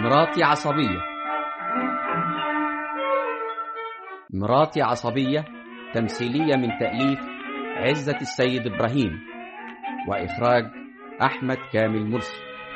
مراتي عصبية مراتي عصبية تمثيلية من تأليف عزة السيد إبراهيم وإخراج أحمد كامل مرسي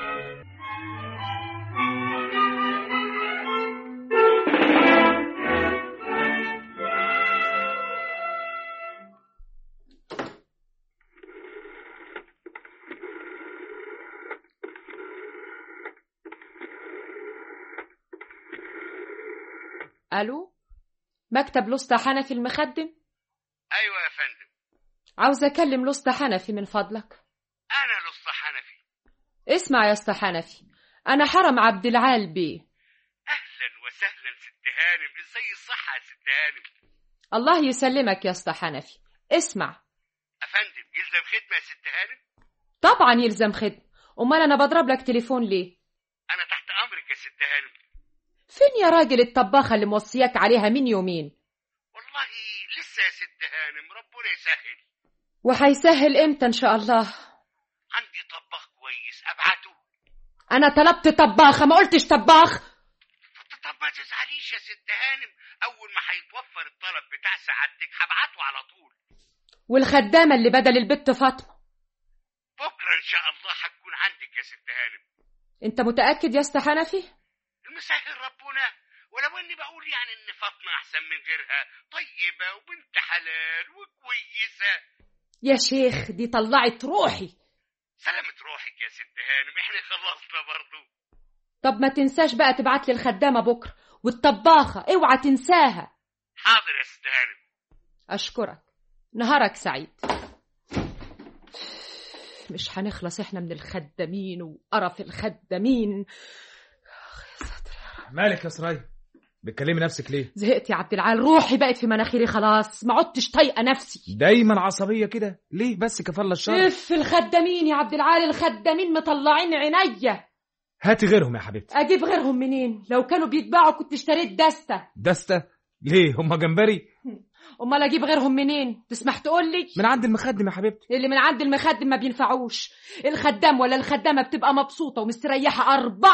الو مكتب لسطى حنفي المخدم ايوه يا فندم عاوز اكلم لسطى حنفي من فضلك انا لسطى حنفي اسمع يا اسطى حنفي انا حرم عبد العال بيه اهلا وسهلا ست هانم ازاي الصحه يا ست هانم الله يسلمك يا اسطى حنفي اسمع افندم يلزم خدمه يا ست هانم طبعا يلزم خدمة امال انا بضرب لك تليفون ليه انا تحت امرك يا ست هانم فين يا راجل الطباخة اللي موصياك عليها من يومين والله لسه يا ست هانم ربنا يسهل وهيسهل امتى ان شاء الله عندي طباخ كويس ابعته انا طلبت طباخة ما قلتش طباخ طب ما تزعليش يا ست هانم اول ما هيتوفر الطلب بتاع سعادتك هبعته على طول والخدامة اللي بدل البت فاطمة بكره ان شاء الله هتكون عندك يا ست هانم انت متأكد يا اسطى حنفي المسهل ربنا ولو اني بقول يعني ان فاطمه احسن من غيرها طيبه وبنت حلال وكويسه يا شيخ دي طلعت روحي سلامة روحك يا ست هانم احنا خلصنا برضو طب ما تنساش بقى تبعت لي الخدامة بكرة والطباخة اوعى تنساها حاضر يا ست هانم أشكرك نهارك سعيد مش هنخلص احنا من الخدامين وقرف الخدامين مالك يا سرايا بتكلمي نفسك ليه زهقت يا عبد العال روحي بقت في مناخيري خلاص ما عدتش طايقه نفسي دايما عصبيه كده ليه بس كفالة الشر اف الخدامين يا عبد العال الخدامين مطلعين عينيا هاتي غيرهم يا حبيبتي اجيب غيرهم منين لو كانوا بيتباعوا كنت اشتريت دستة دستة ليه هما جمبري امال اجيب غيرهم منين تسمح تقول لي من عند المخدم يا حبيبتي اللي من عند المخدم ما بينفعوش الخدام ولا الخدامه بتبقى مبسوطه ومستريحه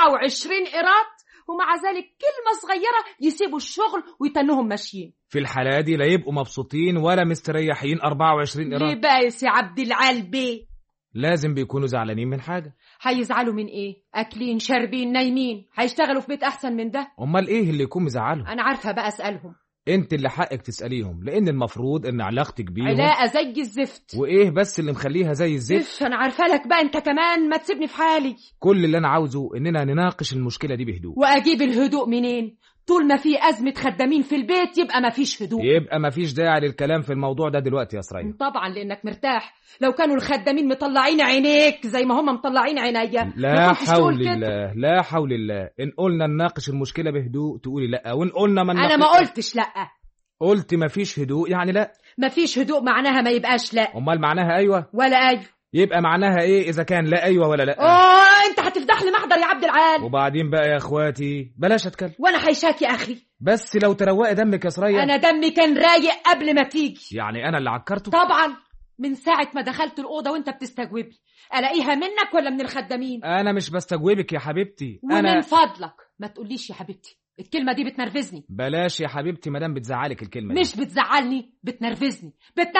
24 قيراط ومع ذلك كلمه صغيره يسيبوا الشغل ويتنهم ماشيين في الحالة دي لا يبقوا مبسوطين ولا مستريحين 24 ليه قيراط بايس يا عبد العال بيه لازم بيكونوا زعلانين من حاجة هيزعلوا من ايه اكلين شاربين نايمين هيشتغلوا في بيت احسن من ده امال ايه اللي يكون مزعلهم انا عارفه بقى اسالهم انت اللي حقك تسأليهم لان المفروض ان علاقتك بيهم علاقه زي الزفت وايه بس اللي مخليها زي الزفت اف انا عارفه لك بقى انت كمان ما تسيبني في حالي كل اللي انا عاوزه اننا نناقش المشكلة دي بهدوء واجيب الهدوء منين طول ما في ازمه خدامين في البيت يبقى ما فيش هدوء يبقى مفيش داعي للكلام في الموضوع ده دلوقتي يا سرايا طبعا لانك مرتاح لو كانوا الخدامين مطلعين عينيك زي ما هم مطلعين عينيا ما لا كنتش تقول حول كده. الله لا حول الله ان قلنا نناقش المشكله بهدوء تقولي لا وان قلنا ما انا ما نناقش- قلتش لا قلت ما فيش هدوء يعني لا ما فيش هدوء معناها ما يبقاش لا امال معناها ايوه ولا ايوه يبقى معناها ايه اذا كان لا ايوه ولا لا اوه انت هتفتح لي محضر يا عبد العال وبعدين بقى يا اخواتي بلاش اتكلم وانا هيشاك يا اخي بس لو تروقي دمك يا سريا انا دمي كان رايق قبل ما تيجي يعني انا اللي عكرته طبعا من ساعه ما دخلت الاوضه وانت بتستجوبي الاقيها منك ولا من الخدامين انا مش بستجوبك يا حبيبتي ومن انا فضلك ما تقوليش يا حبيبتي الكلمه دي بتنرفزني بلاش يا حبيبتي ما دام بتزعلك الكلمه دي. مش بتزعلني بتنرفزني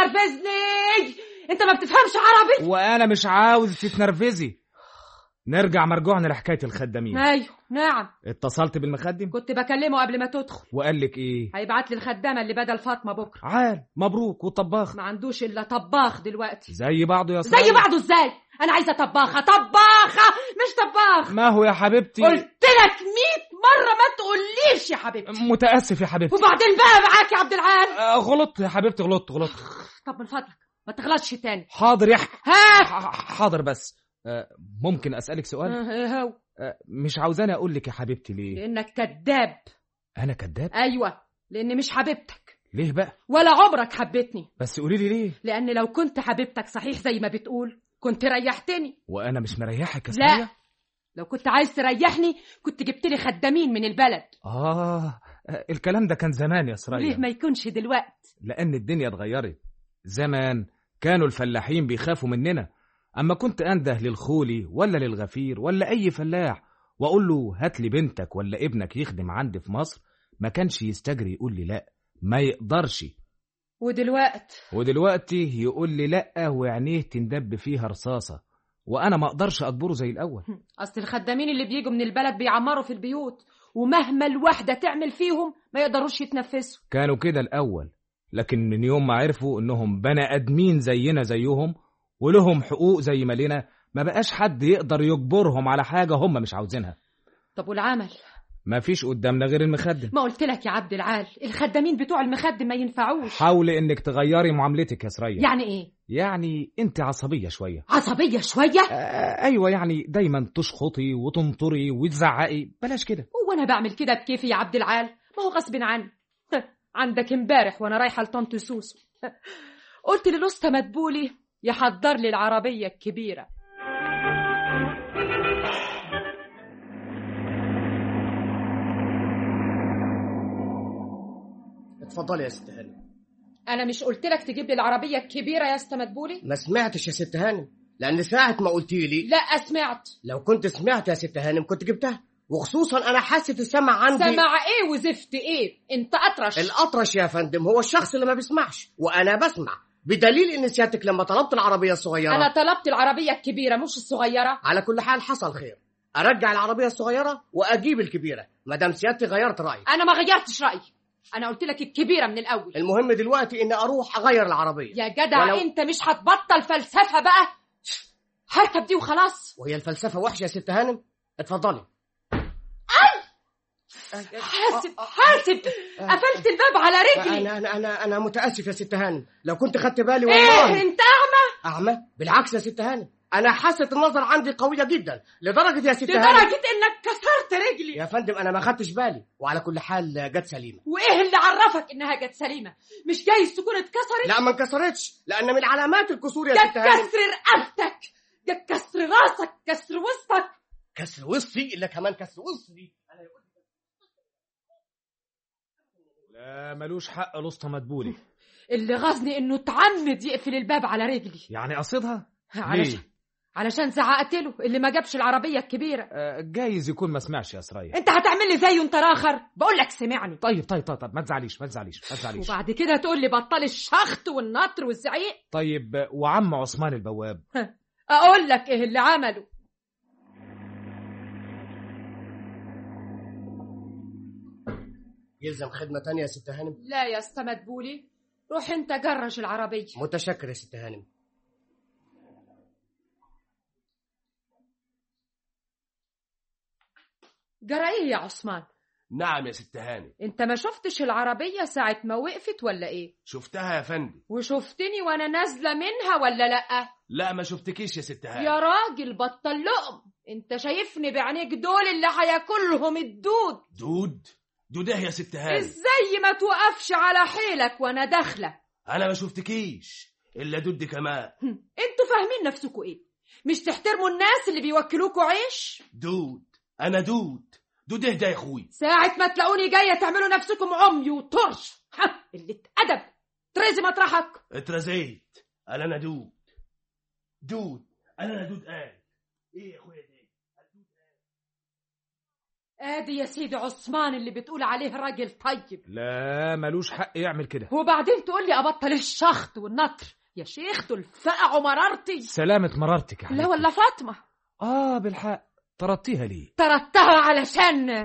بتنرفزني انت ما بتفهمش عربي وانا مش عاوز تتنرفزي نرجع مرجوعنا لحكايه الخدامين ايوه نعم اتصلت بالمخدم كنت بكلمه قبل ما تدخل وقال لك ايه هيبعت لي الخدامه اللي بدل فاطمه بكره عال مبروك والطباخ ما عندوش الا طباخ دلوقتي زي بعضه يا سريا زي بعضه ازاي انا عايزه طباخه طباخه مش طباخ ما هو يا حبيبتي قلت لك 100 مره ما تقوليش يا حبيبتي متاسف يا حبيبتي وبعدين بقى معاك يا عبد العال آه، غلطت يا حبيبتي غلطت غلطت طب من فضلك ما تغلطش تاني حاضر يا ح- ها ح- حاضر بس آه، ممكن اسالك سؤال آه، ايه هو آه، مش عاوزاني اقول لك يا حبيبتي ليه لانك كذاب انا كذاب ايوه لاني مش حبيبتك ليه بقى ولا عمرك حبيتني بس قولي لي ليه لان لو كنت حبيبتك صحيح زي ما بتقول كنت ريحتني وانا مش مريحك يا لا سريا لو كنت عايز تريحني كنت جبت لي خدامين من البلد آه آه، الكلام ده كان زمان يا ليه سريا ما يكونش دلوقت لأن الدنيا اتغيرت زمان كانوا الفلاحين بيخافوا مننا أما كنت أنده للخولي ولا للغفير ولا أي فلاح واقول له هات لي بنتك ولا ابنك يخدم عندي في مصر ما كانش يستجري يقول لي لا ما يقدرش ودلوقت ودلوقتي يقول لي لا وعينيه تندب فيها رصاصة وانا ما اقدرش اجبره زي الاول اصل الخدامين اللي بيجوا من البلد بيعمروا في البيوت ومهما الواحدة تعمل فيهم ما يقدروش يتنفسوا كانوا كده الاول لكن من يوم ما عرفوا انهم بني ادمين زينا زيهم ولهم حقوق زي ما لنا ما بقاش حد يقدر يجبرهم على حاجة هم مش عاوزينها طب والعمل ما فيش قدامنا غير المخدم ما قلت لك يا عبد العال الخدامين بتوع المخدم ما ينفعوش حاولي انك تغيري معاملتك يا سرية يعني ايه يعني انت عصبية شوية عصبية شوية آه ايوه يعني دايما تشخطي وتنطري وتزعقي بلاش كده هو انا بعمل كده بكيفي يا عبد العال ما هو غصب عني عندك امبارح وانا رايحه لطنط سوسو قلت للاسطى مدبولي يحضر لي العربيه الكبيره اتفضلي يا ست هانم انا مش قلت لك تجيب لي العربيه الكبيره يا اسطى مدبولي ما سمعتش يا ست هانم لان ساعه ما قلتي لي لا سمعت لو كنت سمعت يا ست هانم كنت جبتها وخصوصا انا حاسه السمع عندي سمع ايه وزفت ايه انت اطرش الاطرش يا فندم هو الشخص اللي ما بيسمعش وانا بسمع بدليل ان سيادتك لما طلبت العربيه الصغيره انا طلبت العربيه الكبيره مش الصغيره على كل حال حصل خير ارجع العربيه الصغيره واجيب الكبيره ما دام سيادتك غيرت رايك انا ما غيرتش رايي انا قلت لك الكبيره من الاول المهم دلوقتي اني اروح اغير العربيه يا جدع ولو- انت مش هتبطل فلسفه بقى هركب دي وخلاص وهي الفلسفه وحشه يا ست هانم اتفضلي حاسب حاسب قفلت الباب على رجلي انا انا انا انا متاسف يا ست هانم لو كنت خدت بالي ايه والله انت اعمى اعمى بالعكس يا ست هانم انا حاسه النظر عندي قويه جدا لدرجه يا ست هانم لدرجه انك كسرت رجلي يا فندم انا ما خدتش بالي وعلى كل حال جت سليمه وايه اللي عرفك انها جت سليمه مش جايز تكون اتكسرت لا ما انكسرتش لان من علامات الكسور يا ده ست هانم كسر رقبتك ده كسر راسك كسر وسطك كسر وسطي الا كمان كسر وسطي لا ملوش حق الاسطى مدبولي اللي غزني انه اتعمد يقفل الباب على رجلي يعني قصدها علشان علشان زعقت له اللي ما جابش العربيه الكبيره آه جايز يكون ما سمعش يا سرية انت هتعمل لي زيه انت راخر بقول لك سمعني طيب طيب طيب, طيب ما تزعليش ما تزعليش ما تزعليش وبعد كده تقول لي بطل الشخط والنطر والزعيق طيب آه، وعم عثمان البواب اقول لك ايه اللي عمله يلزم خدمه تانية يا ست هانم لا يا اسطى مدبولي روح انت جرش العربيه متشكر يا ست هانم جرى ايه يا عثمان نعم يا ست هاني انت ما شفتش العربيه ساعه ما وقفت ولا ايه شفتها يا فندم وشفتني وانا نازله منها ولا لا لا ما شفتكيش يا ست هاني يا راجل بطل لقم انت شايفني بعينيك دول اللي هياكلهم الدود دود دود ايه يا ست هاني ازاي ما توقفش على حيلك وانا داخله انا ما شفتكيش الا دود كمان هم، انتوا فاهمين نفسكوا ايه مش تحترموا الناس اللي بيوكلوكوا عيش دود انا دود دود ايه ده يا اخوي ساعة ما تلاقوني جاية تعملوا نفسكم عمي وطرش ها اللي اتأدب تريزي مطرحك اترزيت قال انا دود دود قال انا دود قال ايه يا اخويا ده ادي يا سيدي عثمان اللي بتقول عليه راجل طيب لا ملوش حق يعمل كده وبعدين تقول لي ابطل الشخط والنطر يا شيخ دول فقعوا مرارتي سلامة مرارتك يا لا حبيبتي. ولا فاطمة اه بالحق طردتيها ليه طردتها علشان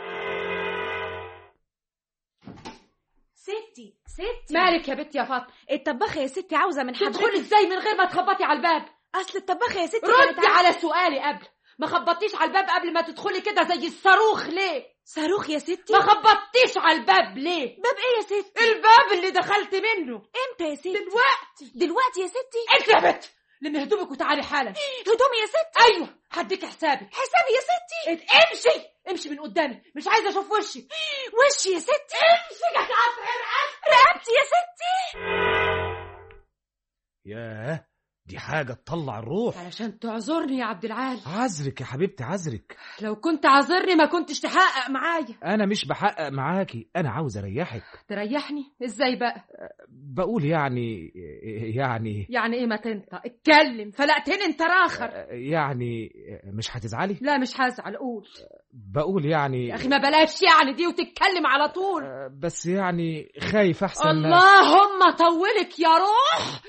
ستي ستي مالك يا بنت يا فاطمة الطباخة يا ستي عاوزة من تدخلي حضرتك ازاي من غير ما تخبطي على الباب أصل الطباخة يا ستي ردي كانت عاوزة- على سؤالي قبل ما خبطتيش على الباب قبل ما تدخلي كده زي الصاروخ ليه صاروخ يا ستي ما خبطتيش على الباب ليه باب ايه يا ستي الباب اللي دخلت منه امتى يا ستي دلوقتي دلوقتي يا ستي انت يا بنت لمي هدومك وتعالي حالا هدومي يا ستي ايوه هديك حسابي حسابي يا ستي ات- امشي امشي من قدامي مش عايزه اشوف وشك وشي يا ستي امشي يا قطع رقبتي يا ستي ياه دي حاجة تطلع الروح علشان تعذرني يا عبد العال عذرك يا حبيبتي عذرك لو كنت عذرني ما كنتش تحقق معايا أنا مش بحقق معاكي أنا عاوز أريحك تريحني ازاي بقى بقول يعني يعني يعني ايه ما تنطق اتكلم فلقتني انت راخر يعني مش هتزعلي لا مش هزعل قول بقول يعني يا اخي ما بلاش يعني دي وتتكلم على طول بس يعني خايف أحسن اللهم طولك يا روح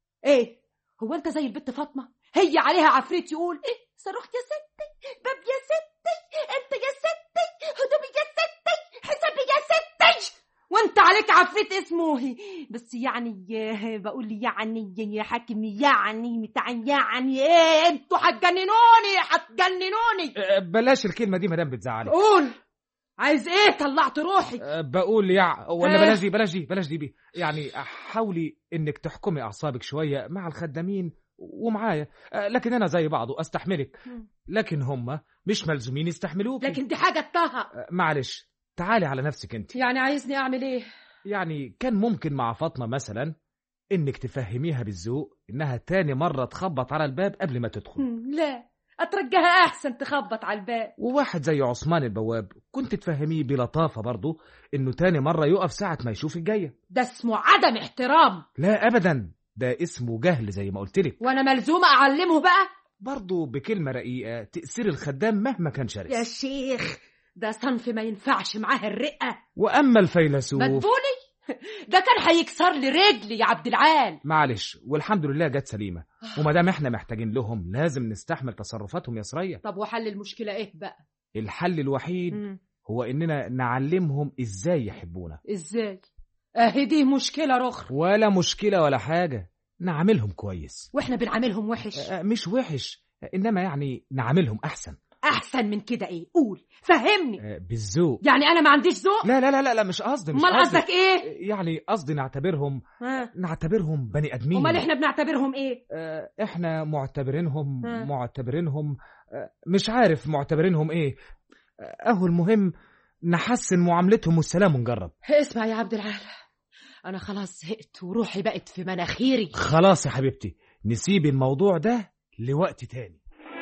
ايه هو انت زي البت فاطمه هي عليها عفريت يقول ايه صاروخ يا ستي باب يا ستي انت يا ستي هدومي يا ستي حسابي يا ستي وانت عليك عفريت اسمه هي. بس يعني آه، بقول يعني يا حاكم يعني بتاع يعني ايه انتوا هتجننوني هتجننوني بلاش الكلمة دي مدام بتزعلي قول عايز ايه طلعت روحي أه، بقول يع ولا آه. بلاش دي بلاش دي بلاش دي بي يعني حاولي انك تحكمي اعصابك شويه مع الخدامين ومعايا أه، لكن انا زي بعضه استحملك مم. لكن هم مش ملزومين يستحملوك لكن دي حاجه اتطهق معلش تعالي على نفسك انت يعني عايزني اعمل ايه يعني كان ممكن مع فاطمه مثلا انك تفهميها بالذوق انها تاني مره تخبط على الباب قبل ما تدخل هم، لا اترجاها احسن تخبط على الباب وواحد زي عثمان البواب كنت تفهميه بلطافه برضه انه تاني مره يقف ساعه ما يشوف الجايه ده اسمه عدم احترام لا ابدا ده اسمه جهل زي ما قلت لك وانا ملزومه اعلمه بقى برضه بكلمه رقيقه تاثير الخدام مهما كان شرس يا شيخ ده صنف ما ينفعش معاه الرقه واما الفيلسوف مدبولي ده كان هيكسر لي رجلي يا عبد العال معلش والحمد لله جت سليمه وما دام احنا محتاجين لهم لازم نستحمل تصرفاتهم يا سرية طب وحل المشكله ايه بقى الحل الوحيد مم. هو اننا نعلمهم ازاي يحبونا ازاي اهي دي مشكله رخر ولا مشكله ولا حاجه نعاملهم كويس واحنا بنعاملهم وحش أه، مش وحش انما يعني نعاملهم احسن احسن من كده ايه قول فهمني أه، بالذوق يعني انا ما عنديش ذوق لا لا لا لا, لا مش قصدي مش امال قصدي. قصدك ايه يعني قصدي نعتبرهم ها نعتبرهم بني ادمين امال احنا بنعتبرهم ايه آه، احنا معتبرينهم ها. معتبرينهم آه، مش عارف معتبرينهم ايه آه، اهو المهم نحسن معاملتهم والسلام ونجرب اسمع يا عبد العال انا خلاص زهقت وروحي بقت في مناخيري خلاص يا حبيبتي نسيب الموضوع ده لوقت تاني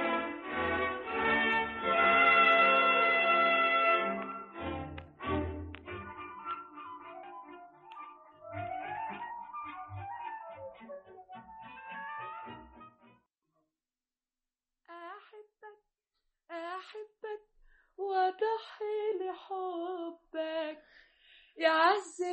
احبك احبك واضحي لحبك يا عز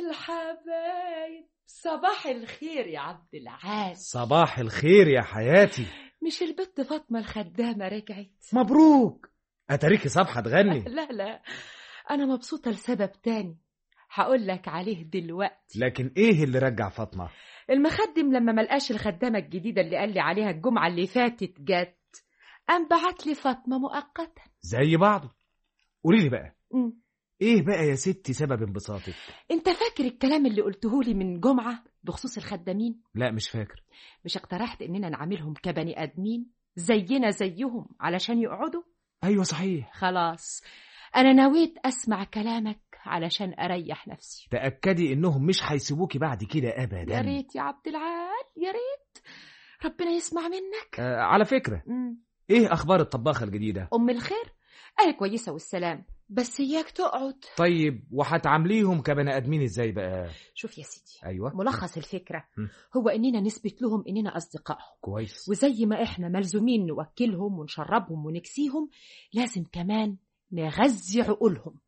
الحبايب صباح الخير يا عبد العال صباح الخير يا حياتي مش البت فاطمه الخدامه رجعت مبروك اتاريكي صبحة تغني لا لا انا مبسوطه لسبب تاني هقول لك عليه دلوقتي لكن ايه اللي رجع فاطمة المخدم لما ملقاش الخدامه الجديده اللي قال لي عليها الجمعه اللي فاتت جت قام بعت لي فاطمه مؤقتا زي بعضه قولي لي بقى مم. ايه بقى يا ستي سبب انبساطك انت فاكر الكلام اللي قلته لي من جمعه بخصوص الخدامين لا مش فاكر مش اقترحت اننا نعاملهم كبني ادمين زينا زيهم علشان يقعدوا ايوه صحيح خلاص انا نويت اسمع كلامك علشان اريح نفسي تاكدي انهم مش هيسيبوكي بعد كده ابدا يا ريت يا عبد العال يا ريت ربنا يسمع منك آه على فكره مم. ايه اخبار الطباخه الجديده ام الخير اهي كويسه والسلام بس اياك تقعد طيب وهتعامليهم كبني ادمين ازاي بقى شوف يا سيدي ايوه ملخص الفكره مم. هو اننا نثبت لهم اننا اصدقائهم كويس وزي ما احنا ملزومين نوكلهم ونشربهم ونكسيهم لازم كمان نغذي عقولهم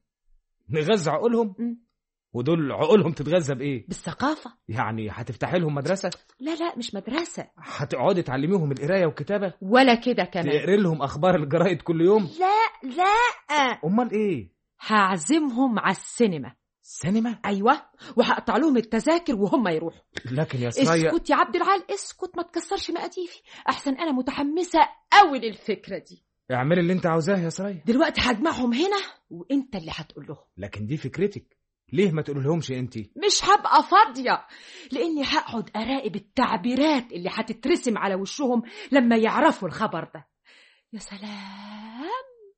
نغذي عقولهم مم. ودول عقولهم تتغذى بايه بالثقافه يعني هتفتحي لهم مدرسه لا لا مش مدرسه هتقعدي تعلميهم القرايه والكتابه ولا كده كمان تقري لهم اخبار الجرايد كل يوم لا لا امال ايه هعزمهم على السينما سينما ايوه وهقطع لهم التذاكر وهم يروحوا لكن يا سرايا اسكت يا عبد العال اسكت ما تكسرش مقاديفي احسن انا متحمسه قوي للفكره دي اعملي اللي انت عاوزاه يا سرايا دلوقتي هجمعهم هنا وانت اللي هتقول لهم لكن دي فكرتك ليه ما تقولهمش انت مش هبقى فاضيه لاني هقعد اراقب التعبيرات اللي هتترسم على وشهم لما يعرفوا الخبر ده يا سلام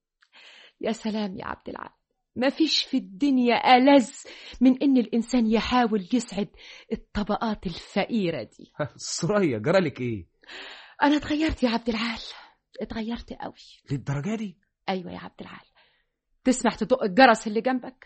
يا سلام يا عبد العال مفيش في الدنيا ألذ من إن الإنسان يحاول يسعد الطبقات الفقيرة دي سرايا جرالك ايه انا اتغيرت يا عبد العال اتغيرت قوي للدرجه دي ايوه يا عبد العال تسمح تدق الجرس اللي جنبك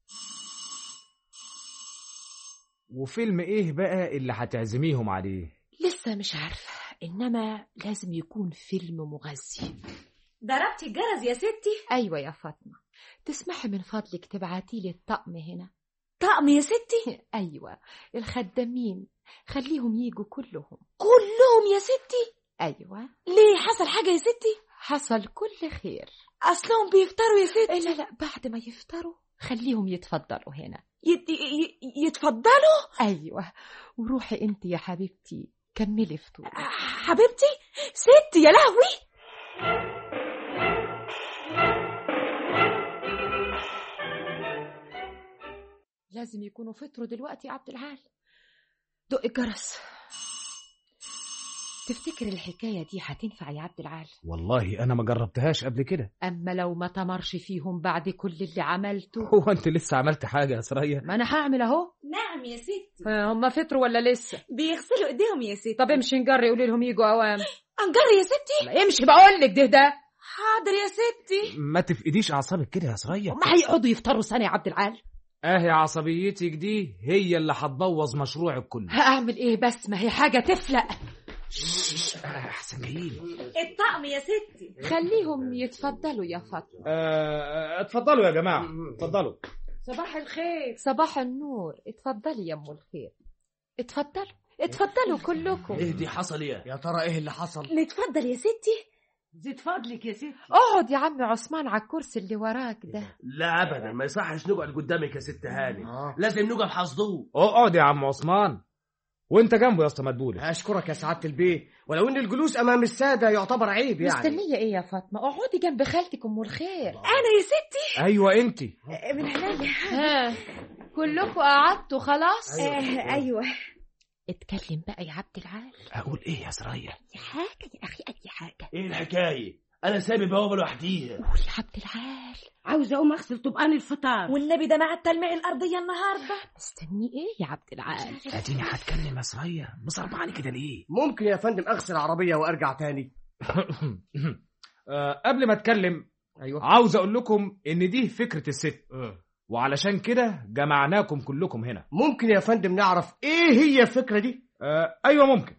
وفيلم ايه بقى اللي هتعزميهم عليه لسه مش عارفه انما لازم يكون فيلم مغذي ضربتي الجرس يا ستي ايوه يا فاطمه تسمحي من فضلك تبعتي لي الطقم هنا طقم يا ستي ايوه الخدامين خليهم يجوا كلهم كلهم يا ستي ايوه ليه حصل حاجة يا ستي حصل كل خير أصلهم بيفطروا يا ستي لا لا بعد ما يفطروا خليهم يتفضلوا هنا يت... ي... يتفضلوا ايوه وروحي انت يا حبيبتي كملي فطور حبيبتي ستي يا لهوي لازم يكونوا فطروا دلوقتي يا عبد العال دق الجرس تفتكر الحكاية دي هتنفع يا عبد العال والله انا ما جربتهاش قبل كده أما لو ما تمرش فيهم بعد كل اللي عملته هو انت لسه عملت حاجه يا سرية ما أنا هعمل أهو نعم يا ستي هم فطروا ولا لسه بيغسلوا ايديهم يا ستي طب امشي نجري قولي لهم يجوا أوام انجر يا ستي لا امشي بقول لك ده ده حاضر يا ستي ما تفقديش اعصابك كده يا سرية ما هيقعدوا يفطروا سنة يا عبد العال اهي عصبيتك دي هي اللي هتبوظ مشروعك كله هعمل ايه بس ما هي حاجة تفلق احسن جايين الطقم يا ستي خليهم يتفضلوا يا فاطمة اتفضلوا يا جماعه اتفضلوا صباح الخير صباح النور اتفضلي يا ام الخير اتفضلوا اتفضلوا كلكم ايه دي حصل ايه يا ترى ايه اللي حصل نتفضل يا ستي زيد فضلك يا ستي اقعد يا عم عثمان على الكرسي اللي وراك ده لا ابدا ما يصحش نقعد قدامك يا ست هاني آه. لازم نقعد حصدوه اقعد يا عم عثمان وانت جنبه يا اسطى مدبولة اشكرك يا سعاده البيه ولو ان الجلوس امام الساده يعتبر عيب يعني مستنية ايه يا فاطمة اقعدي جنب خالتك ام الخير انا يا ستي ايوه انت من هنا ها كلكم قعدتوا خلاص آه ايوه اتكلم بقى يا عبد العال اقول ايه يا سرية يا حاجه يا اخي اي حاجه ايه الحكايه انا سايب بوابه لوحديها قول يا عبد العال عاوزه اقوم اغسل طبقان الفطار والنبي ده مع التلميع الارضيه النهارده مستني ايه يا عبد العال اديني هتكلم يا سرية مصربعني كده ليه ممكن يا فندم اغسل عربيه وارجع تاني آه، قبل ما اتكلم ايوه عاوز اقول لكم ان دي فكرة الست وعلشان كده جمعناكم كلكم هنا ممكن يا فندم نعرف ايه هي الفكره دي آه، ايوه ممكن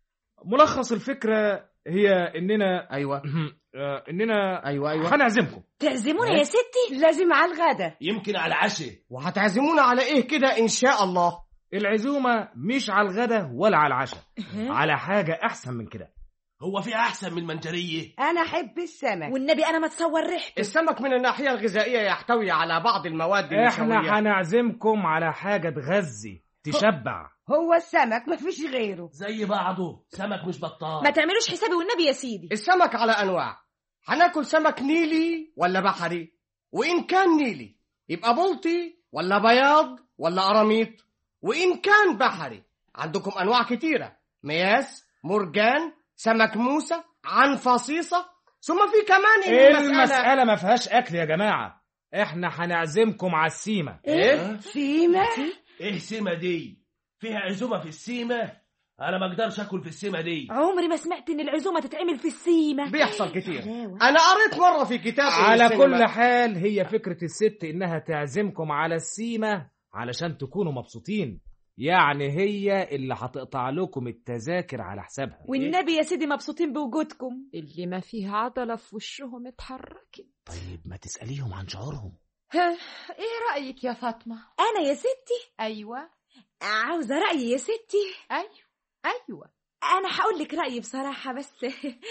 ملخص الفكرة هي اننا ايوه آه، اننا ايوه ايوه هنعزمكم تعزمونا يا ستي لازم على الغدا يمكن على العشاء وهتعزمونا على ايه كده ان شاء الله العزومة مش على الغدا ولا على العشاء على حاجة احسن من كده هو في احسن من المنجريه انا احب السمك والنبي انا ما اتصور ريحته السمك من الناحيه الغذائيه يحتوي على بعض المواد احنا النشويه هنعزمكم على حاجة تغذي تشبع هو السمك مفيش غيره زي بعضه سمك مش بطال ما تعملوش حسابي والنبي يا سيدي السمك على انواع هناكل سمك نيلي ولا بحري وان كان نيلي يبقى بلطي ولا بياض ولا قراميط وان كان بحري عندكم انواع كتيره مياس مرجان سمك موسى عنفصيصه ثم في كمان المسألة المسألة ما فيهاش اكل يا جماعة احنا هنعزمكم على السيمة ايه سيمة ايه سيمه دي فيها عزومه في السيمه انا ما اقدرش اكل في السيمه دي عمري ما سمعت ان العزومه تتعمل في السيمه بيحصل كتير حلاوة. انا قريت مره في كتاب على السينما. كل حال هي فكرة الست انها تعزمكم على السيمة علشان تكونوا مبسوطين يعني هي اللي هتقطع لكم التذاكر على حسابها والنبي يا سيدي مبسوطين بوجودكم اللي ما فيه عضلة في وشهم اتحركت طيب ما تسأليهم عن شعورهم ها ايه رأيك يا فاطمة انا يا ستي ايوه عاوزه رايي يا ستي ايوه ايوه انا هقول لك رايي بصراحه بس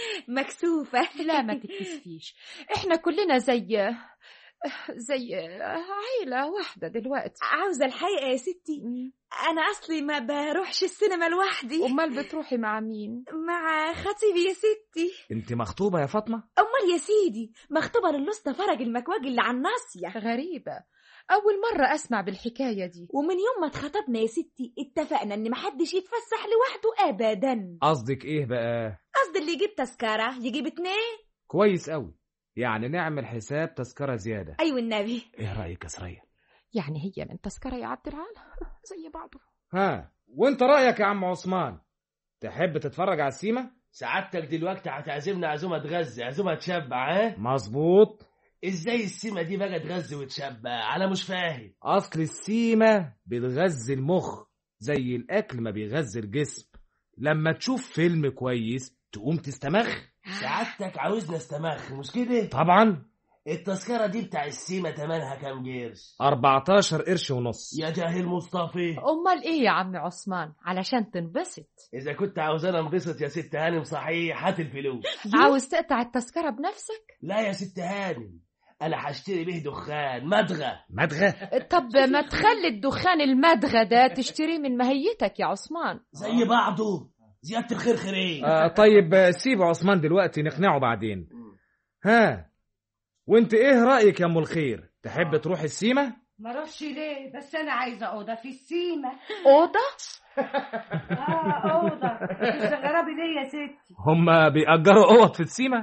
مكسوفه لا ما تتكسفيش احنا كلنا زي زي عيلة واحدة دلوقتي عاوزه الحقيقه يا ستي انا اصلي ما بروحش السينما لوحدي امال بتروحي مع مين مع خطيبي يا ستي انت مخطوبة يا فاطمة امال يا سيدي مخطوبه للوسطى فرج المكواج اللي على الناصيه غريبة اول مرة اسمع بالحكاية دي ومن يوم ما اتخطبنا يا ستي اتفقنا ان محدش يتفسح لوحده ابدا قصدك ايه بقى قصدي اللي يجيب تذكره يجيب اتنين كويس قوي يعني نعمل حساب تذكرة زيادة ايوه النبي ايه رأيك يا سرية يعني هي من تذكرة يا عبد العال زي بعضه ها وانت رأيك يا عم عثمان تحب تتفرج على السيمة سعادتك دلوقتي هتعزمنا عزومه تغذي عزومه تشبع ها مظبوط ازاي السيمه دي بقى تغذي وتشبع انا مش فاهم اصل السيمه بتغذي المخ زي الاكل ما بيغذي الجسم لما تشوف فيلم كويس تقوم تستمخ سعادتك عاوزنا استمخ مش كده طبعا التذكره دي بتاع السيمه تمنها كام قرش 14 قرش ونص يا جاهل مصطفى امال ايه يا عم عثمان علشان تنبسط اذا كنت عاوزانا انبسط يا ست هانم صحيح هات الفلوس عاوز تقطع التذكره بنفسك لا يا ست هانم انا هشتري به دخان مدغه مدغه طب ما تخلي الدخان المدغى ده تشتريه من ماهيتك يا عثمان زي بعضه زياده الخير خيرين آه طيب آه، سيب عثمان دلوقتي نقنعه بعدين ها وانت ايه رايك يا ام الخير تحب تروح السيمه ما اروحش ليه بس انا عايزه اوضه في السيمه اوضه اه اوضه تستغربي ليه يا ستي هم بيأجروا اوض في السيمه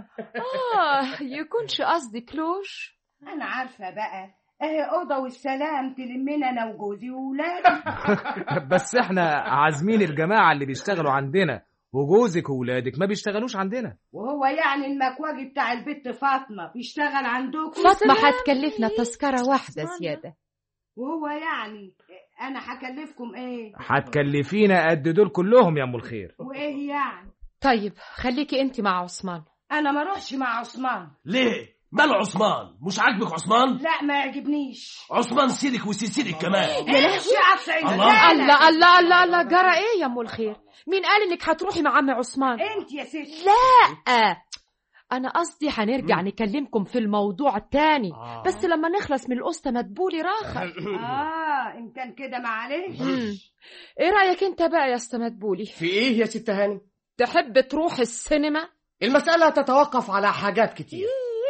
اه يكونش قصدي كلوش انا عارفه بقى اهي اوضه والسلام تلمنا انا وجوزي وولادي بس احنا عازمين الجماعه اللي بيشتغلوا عندنا وجوزك وولادك ما بيشتغلوش عندنا وهو يعني المكواجي بتاع البت فاطمه بيشتغل عندكم فاطمه هتكلفنا تذكره واحده زياده وهو يعني انا هكلفكم ايه هتكلفينا قد دول كلهم يا ام الخير وايه يعني طيب خليكي انت مع عثمان انا ما اروحش مع عثمان ليه مال عثمان مش عاجبك عثمان لا ما يعجبنيش عثمان سيدك وسيدك كمان يا لهوي عطسه الله. الله الله الله الله جرى ايه يا ام الخير مين قال انك هتروحي مع عم عثمان انت يا ستي لا انا قصدي هنرجع نكلمكم في الموضوع تاني آه. بس لما نخلص من القسطة مدبولي راخة اه ان كان كده معلش مم. ايه رأيك انت بقى يا اسطى مدبولي في ايه يا ست هانم تحب تروح السينما المسألة تتوقف على حاجات كتير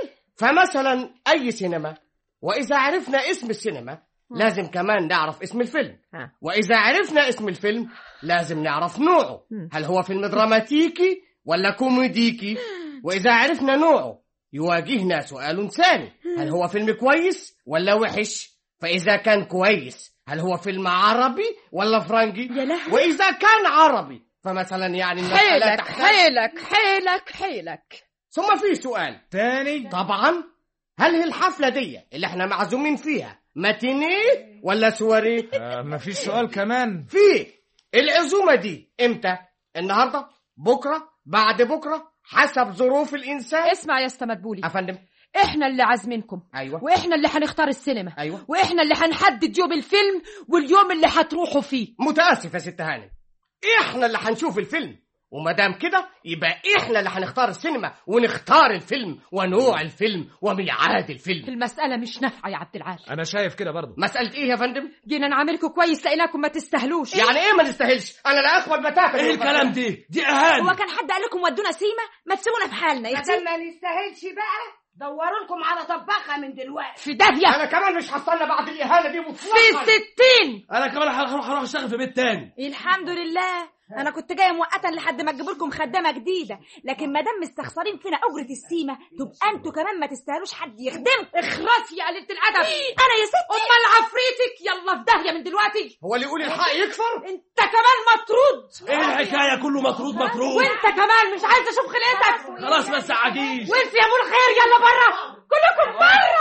فمثلا أي سينما وإذا عرفنا اسم السينما لازم كمان نعرف اسم الفيلم ها. وإذا عرفنا اسم الفيلم لازم نعرف نوعه مم. هل هو فيلم دراماتيكي ولا كوميديكي وإذا عرفنا نوعه يواجهنا سؤال ثاني هل هو فيلم كويس ولا وحش فإذا كان كويس هل هو فيلم عربي ولا فرنجي يا لهوي وإذا كان عربي فمثلا يعني المسألة حيلك تحتاج حيلك حيلك حيلك ثم في سؤال تاني طبعا هل هي الحفلة دي اللي احنا معزومين فيها ماتينيه ولا سواريه؟ آه مفيش سؤال كمان في العزومة دي امتى؟ النهاردة؟ بكرة؟ بعد بكرة؟ حسب ظروف الإنسان؟ اسمع يا اسطى مدبولي أفندم احنا اللي عازمينكم أيوه واحنا اللي هنختار السينما أيوه واحنا اللي هنحدد يوم الفيلم واليوم اللي هتروحوا فيه متأسف يا ست هانم احنا اللي هنشوف الفيلم وما دام كده يبقى احنا اللي هنختار السينما ونختار الفيلم ونوع الفيلم وميعاد الفيلم المسألة مش نافعة يا عبد العال انا شايف كده برضو مسألة ايه يا فندم؟ جينا نعاملكم كويس لقيناكم ما تستاهلوش يعني ايه ما نستاهلش؟ أنا لا أقبل بتاتا ايه الكلام دي دي اهانه هو كان حد قال لكم ودونا سيما ما تسيبونا في حالنا يا ما اختي دام ما نستاهلش بقى دوروا لكم على طباخه من دلوقتي في داهية أنا كمان مش هستنى بعد الإهانة دي في مطلقا ستين انا كمان هروح هروح اشتغل في بيت تاني الحمد لله انا كنت جايه مؤقتا لحد ما تجيبوا لكم خدامه جديده لكن ما دام مستخسرين فينا اجره السيمه تبقى انتوا كمان ما تستاهلوش حد يخدمكم اخرسي يا قليلة الأدب انا يا ستي أمال عفريتك يلا في داهية من دلوقتي هو اللي يقول الحق يكفر؟ انت كمان مطرود ايه الحكايه كله مطرود مطرود وانت كمان مش عايزة اشوف خلقتك خلاص بس عجيز وانت يا ابو الخير يلا بره كلكم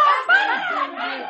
بره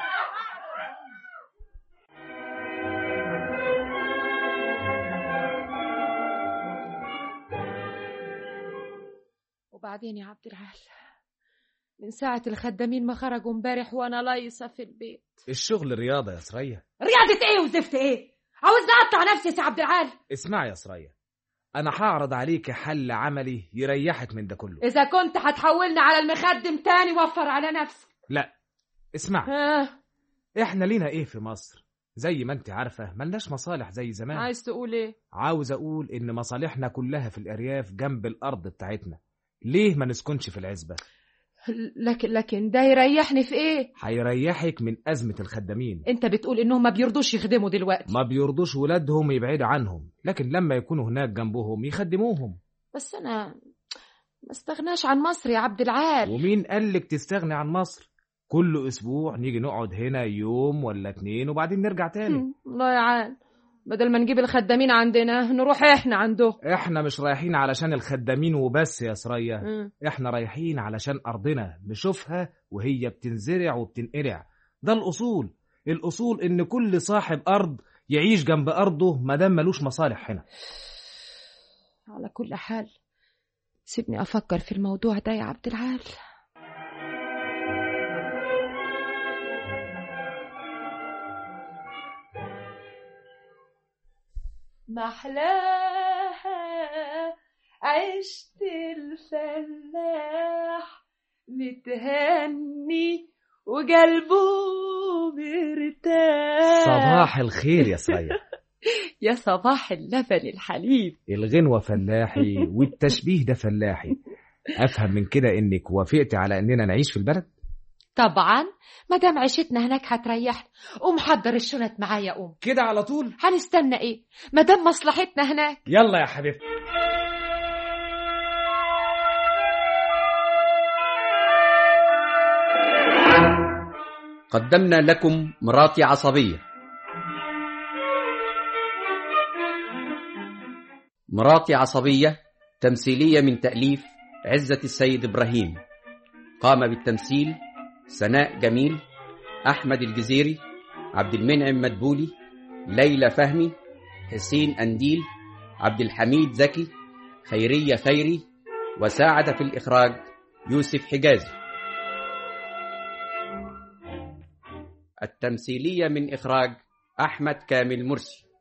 وبعدين يا عبد العال من ساعة الخدامين ما خرجوا امبارح وانا لايصة في البيت الشغل رياضه يا سرية رياضة ايه وزفت ايه عاوز اقطع نفسي يا سي عبد العال اسمعي يا سرية انا هعرض عليك حل عملي يريحك من ده كله اذا كنت هتحولني على المخدم تاني وفر على نفسك لا اسمعي آه. احنا لينا ايه في مصر زي ما انت عارفة ملناش مصالح زي زمان عايز تقول ايه عاوز اقول ان مصالحنا كلها في الارياف جنب الارض بتاعتنا ليه ما نسكنش في العزبة لكن لكن ده يريحني في ايه هيريحك من أزمة الخدامين انت بتقول انهم ما بيرضوش يخدموا دلوقتي ما بيرضوش ولادهم يبعدوا عنهم لكن لما يكونوا هناك جنبهم يخدموهم بس انا ما استغناش عن مصر يا عبد العال ومين قالك تستغني عن مصر كل أسبوع نيجي نقعد هنا يوم ولا اتنين وبعدين نرجع تاني هم، الله يعان بدل ما نجيب الخدامين عندنا نروح احنا عندهم احنا مش رايحين علشان الخدامين وبس يا سرية مم. احنا رايحين علشان ارضنا نشوفها وهي بتنزرع وبتنقرع ده الاصول الاصول ان كل صاحب ارض يعيش جنب ارضه ما دام ملوش مصالح هنا على كل حال سيبني افكر في الموضوع ده يا عبد العال محلاها عشت الفلاح متهني وقلبه مرتاح صباح الخير يا سرية يا صباح اللبن الحليب الغنوة فلاحي والتشبيه ده فلاحي افهم من كده انك وافقت على اننا نعيش في البلد طبعا ما دام عيشتنا هناك هتريحنا قوم حضر الشنط معايا قوم كده على طول هنستنى ايه ما دام مصلحتنا هناك يلا يا حبيبتي قدمنا لكم مراتي عصبية مراتي عصبية تمثيلية من تأليف عزة السيد إبراهيم قام بالتمثيل سناء جميل أحمد الجزيري عبد المنعم مدبولي ليلى فهمي حسين أنديل عبد الحميد زكي خيرية خيري وساعد في الإخراج يوسف حجازي التمثيلية من إخراج أحمد كامل مرسي